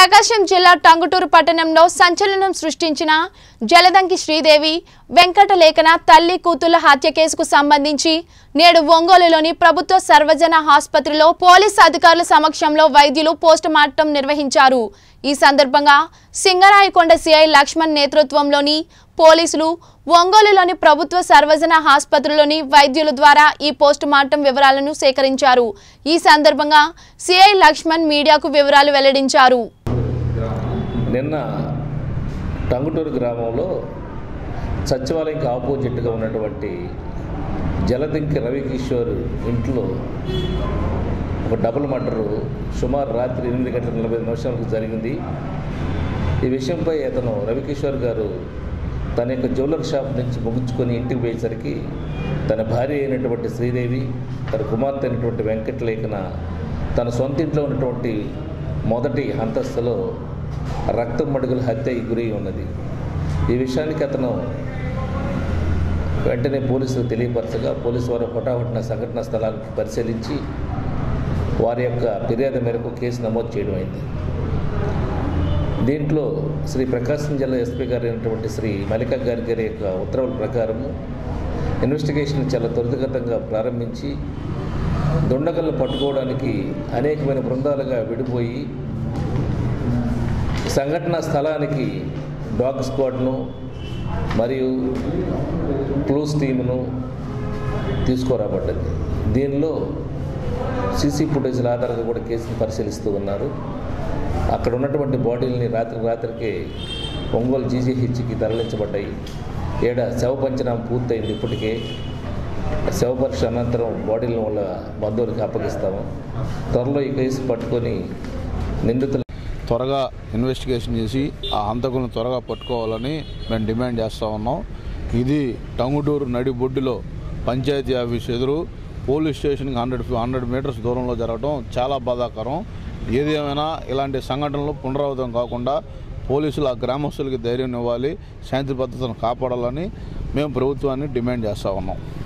ప్రకాశం జిల్లా టంగుటూరు పట్టణంలో సంచలనం సృష్టించిన జలదంకి శ్రీదేవి వెంకటలేఖన తల్లి కూతుళ్ల హత్య కేసుకు సంబంధించి నేడు ఒంగోలులోని ప్రభుత్వ సర్వజన ఆసుపత్రిలో పోలీస్ అధికారుల సమక్షంలో వైద్యులు పోస్టుమార్టం నిర్వహించారు ఈ సందర్భంగా సింగరాయకొండ సిఐ లక్ష్మణ్ నేతృత్వంలోని పోలీసులు ఒంగోలులోని ప్రభుత్వ సర్వజన ఆసుపత్రిలోని వైద్యుల ద్వారా ఈ పోస్టుమార్టం వివరాలను సేకరించారు ఈ సందర్భంగా సిఐ లక్ష్మణ్ మీడియాకు వివరాలు వెల్లడించారు నిన్న టంగుటూరు గ్రామంలో సచివాలయంకి ఆపోజిట్గా ఉన్నటువంటి జలదింకి రవికిషోర్ ఇంట్లో ఒక డబుల్ మర్డరు సుమారు రాత్రి ఎనిమిది గంటల నలభై ఐదు నిమిషాలకు జరిగింది ఈ విషయంపై అతను రవికిషోర్ గారు తన యొక్క జ్యువెలర్ షాప్ నుంచి ముగించుకొని ఇంటికి పోయేసరికి తన భార్య అయినటువంటి శ్రీదేవి తన కుమార్తె అయినటువంటి వెంకటలేఖన తన సొంత ఇంట్లో ఉన్నటువంటి మొదటి అంతస్తులో రక్తం మడుగుల హత్యకి గురి ఉన్నది ఈ విషయానికి అతను వెంటనే పోలీసులకు తెలియపరచగా పోలీసు వారు హుటాహుటిన సంఘటన స్థలాన్ని పరిశీలించి వారి యొక్క ఫిర్యాదు మేరకు కేసు నమోదు చేయడం అయింది దీంట్లో శ్రీ ప్రకాశం జిల్లా ఎస్పీ గారు అయినటువంటి శ్రీ మల్లికా గారి గారి యొక్క ఉత్తర్వుల ప్రకారము ఇన్వెస్టిగేషన్ చాలా త్వరితగతంగా ప్రారంభించి దుండగలను పట్టుకోవడానికి అనేకమైన బృందాలుగా విడిపోయి సంఘటన స్థలానికి డాగ్ స్క్వాడ్ను మరియు క్లూస్ టీమును తీసుకురాబడ్డది దీనిలో సీసీ ఫుటేజ్ల ఆధారంగా కూడా కేసును పరిశీలిస్తూ ఉన్నారు అక్కడ ఉన్నటువంటి బాడీలని రాత్రి రాత్రికి ఒంగోలు జీజీహెచ్కి తరలించబడ్డాయి ఏడ శవ పంచనామా పూర్తయింది ఇప్పటికే శవ పరీక్ష అనంతరం బాడీలను వాళ్ళ బంధువులకి అప్పగిస్తాము త్వరలో ఈ కేసు పట్టుకొని నిందితులు త్వరగా ఇన్వెస్టిగేషన్ చేసి ఆ హంతకులను త్వరగా పట్టుకోవాలని మేము డిమాండ్ చేస్తూ ఉన్నాం ఇది టంగుటూరు నడి బొడ్డులో పంచాయతీ ఆఫీస్ ఎదురు పోలీస్ స్టేషన్కి హండ్రెడ్ హండ్రెడ్ మీటర్స్ దూరంలో జరగడం చాలా బాధాకరం ఏది ఏమైనా ఇలాంటి సంఘటనలు పునరావృతం కాకుండా పోలీసులు ఆ గ్రామస్తులకి ధైర్యం ఇవ్వాలి శాంతి భద్రతను కాపాడాలని మేము ప్రభుత్వాన్ని డిమాండ్ చేస్తూ ఉన్నాం